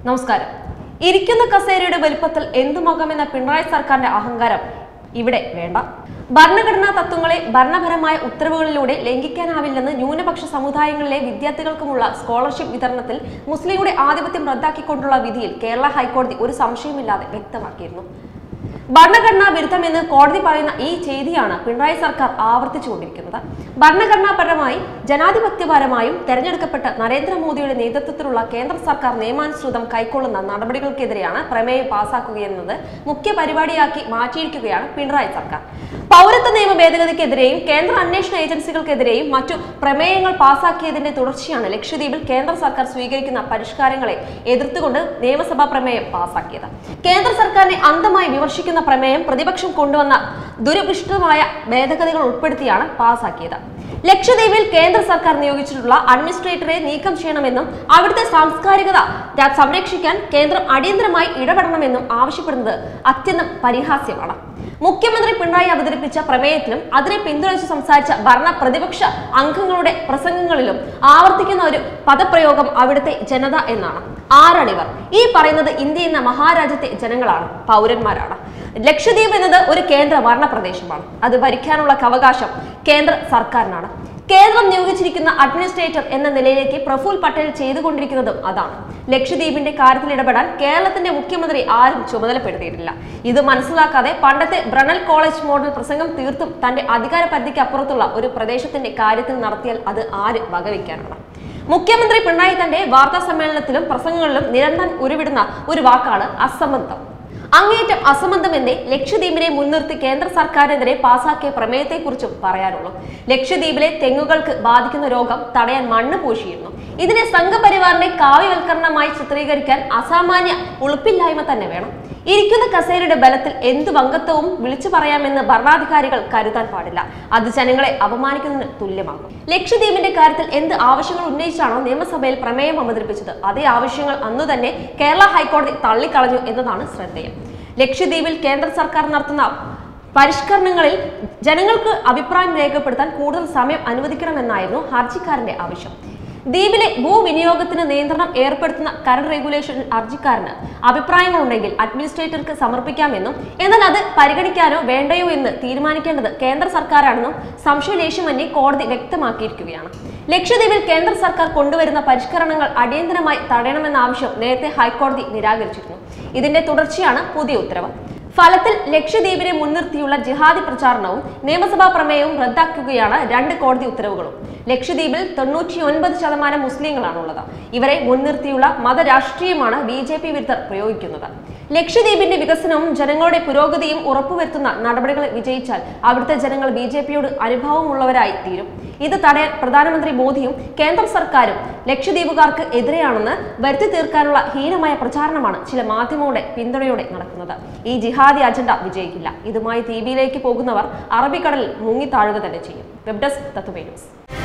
നമസ്കാരം ഇരിക്കുന്ന കസേരയുടെ വലുപ്പത്തിൽ എന്തുമാകാമെന്ന പിണറായി സർക്കാരിന്റെ അഹങ്കാരം ഇവിടെ വേണ്ട ഭരണഘടനാ തത്വങ്ങളെ ഭരണപരമായ ഉത്തരവുകളിലൂടെ ലംഘിക്കാനാവില്ലെന്ന് ന്യൂനപക്ഷ സമുദായങ്ങളിലെ വിദ്യാർത്ഥികൾക്കുമുള്ള സ്കോളർഷിപ്പ് വിതരണത്തിൽ മുസ്ലിങ്ങളുടെ ആധിപത്യം റദ്ദാക്കിക്കൊണ്ടുള്ള വിധിയിൽ കേരള ഹൈക്കോടതി ഒരു സംശയമില്ലാതെ വ്യക്തമാക്കിയിരുന്നു ഭരണഘടനാ വിരുദ്ധമെന്ന് കോടതി പറയുന്ന ഈ ചെയ്തിയാണ് പിണറായി സർക്കാർ ആവർത്തിച്ചുകൊണ്ടിരിക്കുന്നത് ഭരണഘടനാപരമായി ജനാധിപത്യപരമായും തെരഞ്ഞെടുക്കപ്പെട്ട നരേന്ദ്രമോദിയുടെ നേതൃത്വത്തിലുള്ള കേന്ദ്ര സർക്കാർ നിയമാനുസൃതം കൈക്കൊള്ളുന്ന നടപടികൾക്കെതിരെയാണ് പ്രമേയം പാസാക്കുകയെന്നത് മുഖ്യ പരിപാടിയാക്കി മാറ്റിയിരിക്കുകയാണ് പിണറായി സർക്കാർ പൗരത്വ നിയമ ഭേദഗതിക്കെതിരെയും കേന്ദ്ര അന്വേഷണ ഏജൻസികൾക്കെതിരെയും മറ്റു പ്രമേയങ്ങൾ പാസാക്കിയതിന്റെ തുടർച്ചയാണ് ലക്ഷദ്വീപിൽ കേന്ദ്ര സർക്കാർ സ്വീകരിക്കുന്ന പരിഷ്കാരങ്ങളെ എതിർത്തുകൊണ്ട് നിയമസഭാ പ്രമേയം പാസാക്കിയത് കേന്ദ്ര സർക്കാരിനെ അന്ധമായി വിമർശിക്കുന്ന പ്രമേയം പ്രതിപക്ഷം കൊണ്ടുവന്ന ദുരഭിഷ്ടമായ ഭേദഗതികൾ ഉൾപ്പെടുത്തിയാണ് പാസാക്കിയത് ലക്ഷദ്വീപിൽ കേന്ദ്ര സർക്കാർ നിയോഗിച്ചിട്ടുള്ള അഡ്മിനിസ്ട്രേറ്ററെ നീക്കം ചെയ്യണമെന്നും അവിടുത്തെ സാംസ്കാരികത ര- സംരക്ഷിക്കാൻ കേന്ദ്രം അടിയന്തരമായി ഇടപെടണമെന്നും ആവശ്യപ്പെടുന്നത് അത്യന്തം പരിഹാസ്യമാണ് മുഖ്യമന്ത്രി പിണറായി അവതരിപ്പിച്ച പ്രമേയത്തിലും അതിനെ പിന്തുണച്ച് സംസാരിച്ച ഭരണ പ്രതിപക്ഷ അംഗങ്ങളുടെ പ്രസംഗങ്ങളിലും ആവർത്തിക്കുന്ന ഒരു പദപ്രയോഗം അവിടുത്തെ ജനത എന്നാണ് ആരണിവർ ഈ പറയുന്നത് ഇന്ത്യ എന്ന മഹാരാജ്യത്തെ ജനങ്ങളാണ് പൗരന്മാരാണ് ലക്ഷദ്വീപ് എന്നത് ഒരു കേന്ദ്ര ഭരണ പ്രദേശമാണ് അത് ഭരിക്കാനുള്ള അവകാശം കേന്ദ്ര സർക്കാരിനാണ് കേന്ദ്രം നിയോഗിച്ചിരിക്കുന്ന അഡ്മിനിസ്ട്രേറ്റർ എന്ന നിലയിലേക്ക് പ്രഫുൽ പട്ടേൽ ചെയ്തുകൊണ്ടിരിക്കുന്നതും അതാണ് ലക്ഷദ്വീപിന്റെ കാര്യത്തിൽ ഇടപെടാൻ കേരളത്തിന്റെ മുഖ്യമന്ത്രി ആരും ചുമതലപ്പെടുത്തിയിട്ടില്ല ഇത് മനസ്സിലാക്കാതെ പണ്ടത്തെ ബ്രണൽ കോളേജ് മോഡൽ പ്രസംഗം തീർത്തും തന്റെ അധികാര പരിധിക്ക് അപ്പുറത്തുള്ള ഒരു പ്രദേശത്തിന്റെ കാര്യത്തിൽ നടത്തിയാൽ അത് ആര് വകവയ്ക്കാനാണ് മുഖ്യമന്ത്രി പിണറായി തന്റെ വാർത്താ സമ്മേളനത്തിലും പ്രസംഗങ്ങളിലും നിരന്തരം ഉരുവിടുന്ന ഒരു വാക്കാണ് അസംബന്ധം അങ്ങേയറ്റം അസംബന്ധമെന്നേ ലക്ഷദ്വീപിനെ മുൻനിർത്തി കേന്ദ്ര സർക്കാരിനെതിരെ പാസാക്കിയ പ്രമേയത്തെക്കുറിച്ചും പറയാനുള്ളൂ ലക്ഷദ്വീപിലെ തെങ്ങുകൾക്ക് ബാധിക്കുന്ന രോഗം തടയാൻ മണ്ണ് പൂശിയിരുന്നു ഇതിനെ സംഘപരിവാറിന്റെ കാവ്യവൽക്കരണമായി ചിത്രീകരിക്കാൻ അസാമാന്യ ഉളുപ്പില്ലായ്മ തന്നെ വേണം ഇരിക്കുന്ന കസേരയുടെ ബലത്തിൽ എന്തു വങ്കത്വവും വിളിച്ചു പറയാമെന്ന് ഭരണാധികാരികൾ കരുതാൻ പാടില്ല അത് ജനങ്ങളെ അപമാനിക്കുന്നതിന് തുല്യമാകും ലക്ഷദ്വീപിന്റെ കാര്യത്തിൽ എന്ത് ആവശ്യങ്ങൾ ഉന്നയിച്ചാണോ നിയമസഭയിൽ പ്രമേയം അവതരിപ്പിച്ചത് അതേ ആവശ്യങ്ങൾ അന്നു തന്നെ കേരള ഹൈക്കോടതി തള്ളിക്കളഞ്ഞു എന്നതാണ് ശ്രദ്ധേയം ലക്ഷദ്വീപിൽ കേന്ദ്ര സർക്കാർ നടത്തുന്ന പരിഷ്കരണങ്ങളിൽ ജനങ്ങൾക്ക് അഭിപ്രായം രേഖപ്പെടുത്താൻ കൂടുതൽ സമയം അനുവദിക്കണമെന്നായിരുന്നു ഹർജിക്കാരന്റെ ആവശ്യം ദ്വീപിലെ ഭൂവിനിയോഗത്തിന് നിയന്ത്രണം ഏർപ്പെടുത്തുന്ന കരട് റെഗുലേഷൻ ഹർജിക്കാരന് അഭിപ്രായങ്ങളുണ്ടെങ്കിൽ അഡ്മിനിസ്ട്രേറ്റർക്ക് സമർപ്പിക്കാമെന്നും എന്നാൽ അത് പരിഗണിക്കാനോ വേണ്ടയോ എന്ന് തീരുമാനിക്കേണ്ടത് കേന്ദ്ര സർക്കാരാണെന്നും സംശയലേശമന്യേ കോടതി വ്യക്തമാക്കിയിരിക്കുകയാണ് ലക്ഷദ്വീപിൽ കേന്ദ്ര സർക്കാർ കൊണ്ടുവരുന്ന പരിഷ്കരണങ്ങൾ അടിയന്തരമായി തടയണമെന്ന ആവശ്യം നേരത്തെ ഹൈക്കോടതി നിരാകരിച്ചിരുന്നു ഇതിന്റെ തുടർച്ചയാണ് പുതിയ ഉത്തരവ് ഫലത്തിൽ ലക്ഷദ്വീപിനെ മുൻനിർത്തിയുള്ള ജിഹാദി പ്രചാരണവും നിയമസഭാ പ്രമേയവും റദ്ദാക്കുകയാണ് രണ്ട് കോടതി ഉത്തരവുകളും ലക്ഷദ്വീപിൽ തൊണ്ണൂറ്റി ഒൻപത് ശതമാനം മുസ്ലിങ്ങളാണുള്ളത് ഇവരെ മുൻനിർത്തിയുള്ള മതരാഷ്ട്രീയമാണ് ബി ജെ പി വിരുദ്ധർ പ്രയോഗിക്കുന്നത് ലക്ഷദ്വീപിന്റെ വികസനവും ജനങ്ങളുടെ പുരോഗതിയും ഉറപ്പുവരുത്തുന്ന നടപടികൾ വിജയിച്ചാൽ അവിടുത്തെ ജനങ്ങൾ ബി ജെ പിയോട് അനുഭവമുള്ളവരായി തീരും ഇത് തടയാൻ പ്രധാനമന്ത്രി മോദിയും കേന്ദ്ര സർക്കാരും ലക്ഷദ്വീപുകാർക്ക് എതിരെയാണെന്ന് വരുത്തി തീർക്കാനുള്ള ഹീനമായ പ്രചാരണമാണ് ചില മാധ്യമങ്ങളുടെ പിന്തുണയോടെ നടക്കുന്നത് ഈ ജിഹാദി അജണ്ട വിജയിക്കില്ല ഇതുമായി ദ്വീപിലേക്ക് പോകുന്നവർ അറബിക്കടലിൽ മുങ്ങിത്താഴുക തന്നെ ചെയ്യും വെബ് ഡെസ്ക് തത്വമേ ന്യൂസ്